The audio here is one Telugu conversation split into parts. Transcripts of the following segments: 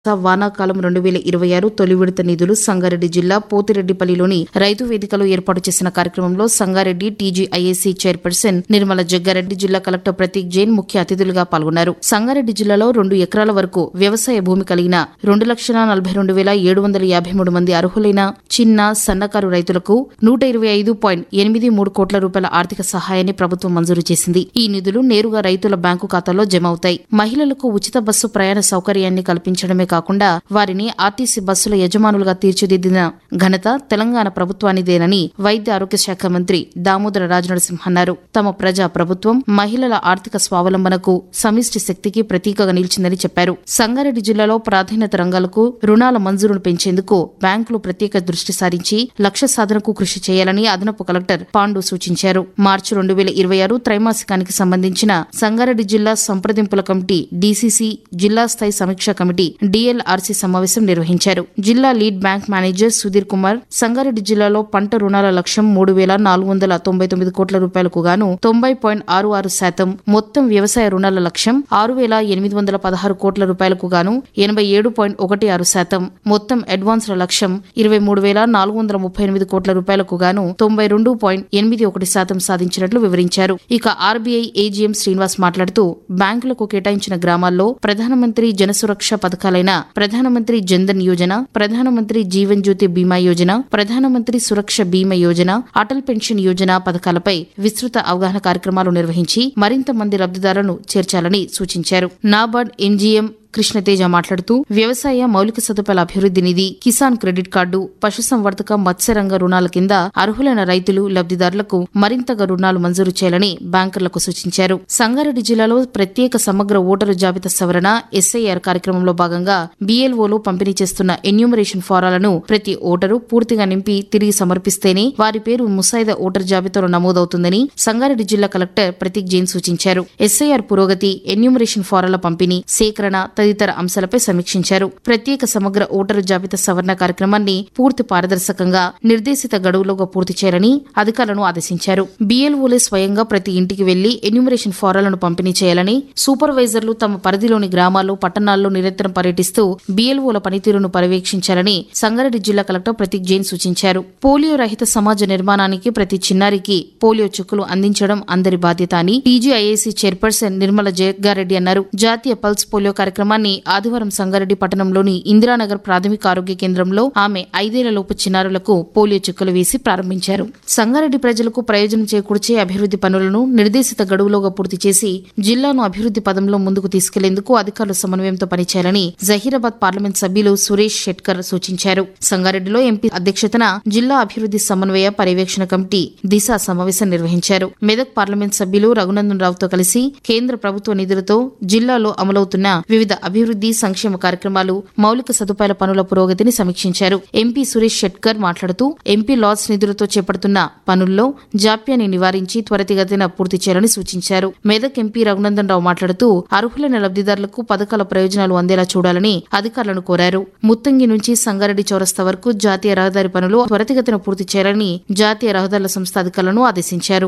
వానాకాలం రెండు వేల ఇరవై ఆరు తొలి విడత నిధులు సంగారెడ్డి జిల్లా పోతిరెడ్డిపల్లిలోని రైతు వేదికలో ఏర్పాటు చేసిన కార్యక్రమంలో సంగారెడ్డి టీజీఐఏసీ చైర్పర్సన్ నిర్మల జగ్గారెడ్డి జిల్లా కలెక్టర్ ప్రతీక్ జైన్ ముఖ్య అతిథులుగా పాల్గొన్నారు సంగారెడ్డి జిల్లాలో రెండు ఎకరాల వరకు వ్యవసాయ భూమి కలిగిన రెండు లక్షల నలభై రెండు వేల ఏడు వందల యాభై మూడు మంది అర్హులైన చిన్న సన్నకారు రైతులకు నూట ఇరవై ఐదు పాయింట్ ఎనిమిది మూడు కోట్ల రూపాయల ఆర్థిక సహాయాన్ని ప్రభుత్వం మంజూరు చేసింది ఈ నిధులు నేరుగా రైతుల బ్యాంకు ఖాతాల్లో జమ అవుతాయి మహిళలకు ఉచిత బస్సు ప్రయాణ సౌకర్యాన్ని కల్పించడమే కాకుండా వారిని ఆర్టీసీ బస్సుల యజమానులుగా తీర్చిదిద్దిన ఘనత తెలంగాణ ప్రభుత్వానిదేనని వైద్య ఆరోగ్య శాఖ మంత్రి దామోదర రాజనరసింహ అన్నారు తమ ప్రజా ప్రభుత్వం మహిళల ఆర్థిక స్వావలంబనకు సమిష్టి శక్తికి ప్రతీకగా నిలిచిందని చెప్పారు సంగారెడ్డి జిల్లాలో ప్రాధాన్యత రంగాలకు రుణాల మంజూరును పెంచేందుకు బ్యాంకులు ప్రత్యేక దృష్టి సారించి లక్ష్య సాధనకు కృషి చేయాలని అదనపు కలెక్టర్ పాండు సూచించారు మార్చి రెండు వేల ఇరవై ఆరు త్రైమాసికానికి సంబంధించిన సంగారెడ్డి జిల్లా సంప్రదింపుల కమిటీ డీసీసీ జిల్లా స్థాయి సమీక్షా కమిటీ డీఎల్ఆర్సీ సమావేశం నిర్వహించారు జిల్లా lead bank manager Sudheer Kumar Sangareddy జిల్లాలో పంట రుణాల లక్ష్యం మూడు వేల నాలుగు వందల తొంభై తొమ్మిది కోట్ల రూపాయలకు గాను తొంభై పాయింట్ ఆరు ఆరు శాతం మొత్తం వ్యవసాయ రుణాల లక్ష్యం ఆరు వేల ఎనిమిది వందల పదహారు కోట్ల రూపాయలకు గాను ఎనభై ఏడు పాయింట్ ఒకటి ఆరు శాతం మొత్తం అడ్వాన్స్ల లక్ష్యం ఇరవై మూడు వేల నాలుగు వందల ముప్పై ఎనిమిది కోట్ల రూపాయలకు గాను తొంభై రెండు పాయింట్ ఎనిమిది ఒకటి శాతం సాధించినట్లు వివరించారు ఇక ఆర్బీఐ ఏజీఎం శ్రీనివాస్ మాట్లాడుతూ బ్యాంకులకు కేటాయించిన గ్రామాల్లో ప్రధానమంత్రి జనసురక్ష పథకాలైన ప్రధానమంత్రి జన్ధన్ యోజన ప్రధానమంత్రి జీవన్ జ్యోతి బీమా యోజన ప్రధానమంత్రి సురక్ష బీమా యోజన అటల్ పెన్షన్ యోజన పథకాలపై విస్తృత అవగాహన కార్యక్రమాలు నిర్వహించి మరింత మంది లబ్దిదారులను చేర్చాలని సూచించారు నాబార్డ్ ఎన్జీఎం కృష్ణతేజ మాట్లాడుతూ వ్యవసాయ మౌలిక సదుపాయాల అభివృద్ధి నిధి కిసాన్ క్రెడిట్ కార్డు పశుసంవర్ధక మత్స్యరంగ రుణాల కింద అర్హులైన రైతులు లబ్దిదారులకు మరింతగా రుణాలు మంజూరు చేయాలని బ్యాంకర్లకు సూచించారు సంగారెడ్డి జిల్లాలో ప్రత్యేక సమగ్ర ఓటరు జాబితా సవరణ ఎస్ఐఆర్ కార్యక్రమంలో భాగంగా బీఎల్ఓలు పంపిణీ చేస్తున్న ఎన్యూమరేషన్ ఫారాలను ప్రతి ఓటరు పూర్తిగా నింపి తిరిగి సమర్పిస్తేనే వారి పేరు ముసాయిదా ఓటర్ జాబితాలో నమోదవుతుందని సంగారెడ్డి జిల్లా కలెక్టర్ ప్రతీక్ జైన్ సూచించారు ఎస్ఐఆర్ పురోగతి ఎన్యూమరేషన్ ఫారాల పంపిణీ సేకరణ తదితర అంశాలపై సమీక్షించారు ప్రత్యేక సమగ్ర ఓటరు జాబితా సవరణ కార్యక్రమాన్ని పూర్తి పారదర్శకంగా నిర్దేశిత గడువులోగా పూర్తి చేయాలని అధికారులను ఆదేశించారు బీఎల్ఓలే స్వయంగా ప్రతి ఇంటికి వెళ్లి ఎన్యూమరేషన్ ఫారాలను పంపిణీ చేయాలని సూపర్వైజర్లు తమ పరిధిలోని గ్రామాల్లో పట్టణాల్లో నిరంతరం పర్యటిస్తూ బీఎల్ఓల పనితీరును పర్యవేక్షించాలని సంగారెడ్డి జిల్లా కలెక్టర్ ప్రతీక్ జైన్ సూచించారు పోలియో రహిత సమాజ నిర్మాణానికి ప్రతి చిన్నారికి పోలియో చుక్కులు అందించడం అందరి బాధ్యత అని టీజీఐఏసీ చైర్పర్సన్ నిర్మల జగ్గారెడ్డి అన్నారు జాతీయ పల్స్ పోలియో కార్యక్రమాన్ని ఆదివారం సంగారెడ్డి పట్టణంలోని ఇందిరానగర్ ప్రాథమిక ఆరోగ్య కేంద్రంలో ఆమె ఐదేళ్లలోపు చిన్నారులకు పోలియో చుక్కలు వేసి ప్రారంభించారు సంగారెడ్డి ప్రజలకు ప్రయోజనం చేకూర్చే అభివృద్ది పనులను నిర్దేశిత గడువులోగా పూర్తి చేసి జిల్లాను అభివృద్ది పదంలో ముందుకు తీసుకెళ్లేందుకు అధికారులు సమన్వయంతో పనిచేయాలని జహీరాబాద్ పార్లమెంట్ సభ్యులు సురేష్ షెట్కర్ సూచించారు సంగారెడ్డిలో ఎంపీ అధ్యక్షతన జిల్లా అభివృద్ది సమన్వయ పర్యవేక్షణ కమిటీ దిశ సమావేశం నిర్వహించారు మెదక్ పార్లమెంట్ సభ్యులు రఘునందన్ రావుతో కలిసి కేంద్ర ప్రభుత్వ నిధులతో జిల్లాలో అమలవుతున్న వివిధ అభివృద్ది సంక్షేమ కార్యక్రమాలు మౌలిక సదుపాయాల పనుల పురోగతిని సమీక్షించారు ఎంపీ సురేష్ షెట్కర్ మాట్లాడుతూ ఎంపీ లాస్ నిధులతో చేపడుతున్న పనుల్లో జాప్యాన్ని నివారించి త్వరితగతిన పూర్తి చేయాలని సూచించారు మెదక్ ఎంపీ రఘునందన్ రావు మాట్లాడుతూ అర్హులైన లబ్దిదారులకు పథకాల ప్రయోజనాలు అందేలా చూడాలని అధికారులను కోరారు ముత్తంగి నుంచి సంగారెడ్డి చౌరస్తా వరకు జాతీయ రహదారి పనులు త్వరితగతిన పూర్తి చేయాలని జాతీయ రహదారుల సంస్థ అధికారులను ఆదేశించారు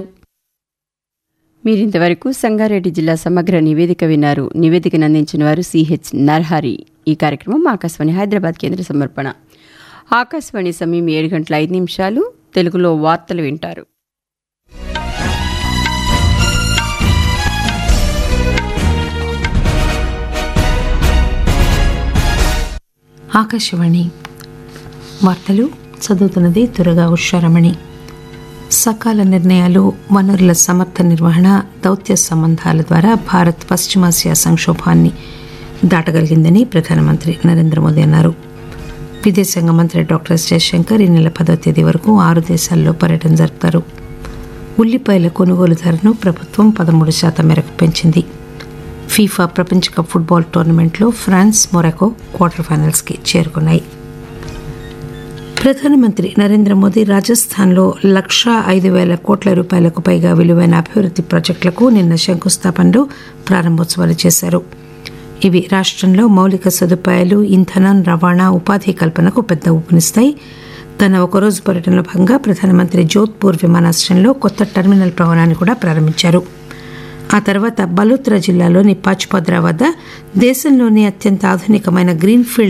మీరింతవరకు సంగారెడ్డి జిల్లా సమగ్ర నివేదిక విన్నారు నివేదికను అందించిన వారు సిహెచ్ నర్హరి ఈ కార్యక్రమం ఆకాశవాణి హైదరాబాద్ కేంద్ర సమర్పణ ఆకాశవాణి సమయం ఏడు గంటల ఐదు నిమిషాలు తెలుగులో వార్తలు వింటారు ఆకాశవాణి వార్తలు చదువుతున్నది దురగా ఉషారమణి సకాల నిర్ణయాలు వనరుల సమర్థ నిర్వహణ దౌత్య సంబంధాల ద్వారా భారత్ పశ్చిమాసియా సంక్షోభాన్ని దాటగలిగిందని ప్రధానమంత్రి నరేంద్ర మోదీ అన్నారు విదేశాంగ మంత్రి డాక్టర్ ఎస్ జయశంకర్ ఈ నెల పదో తేదీ వరకు ఆరు దేశాల్లో పర్యటన జరుపుతారు ఉల్లిపాయల కొనుగోలు ధరను ప్రభుత్వం పదమూడు శాతం మేరకు పెంచింది ఫీఫా ప్రపంచ కప్ ఫుట్బాల్ టోర్నమెంట్లో ఫ్రాన్స్ మొరాకో క్వార్టర్ ఫైనల్స్కి చేరుకున్నాయి ప్రధానమంత్రి నరేంద్ర మోదీ రాజస్థాన్లో లక్షా ఐదు వేల కోట్ల రూపాయలకు పైగా విలువైన అభివృద్ది ప్రాజెక్టులకు నిన్న శంకుస్థాపనలో ప్రారంభోత్సవాలు చేశారు ఇవి రాష్ట్రంలో మౌలిక సదుపాయాలు ఇంధనం రవాణా ఉపాధి కల్పనకు పెద్ద ఊపునిస్తాయి తన ఒకరోజు పర్యటనలో భాగంగా ప్రధానమంత్రి జోధ్పూర్ విమానాశ్రయంలో కొత్త టెర్మినల్ భవనాన్ని కూడా ప్రారంభించారు ఆ తర్వాత బలోత్రా జిల్లాలోని పాచ్పద్రా వద్ద దేశంలోని అత్యంత ఆధునికమైన గ్రీన్ఫీల్డ్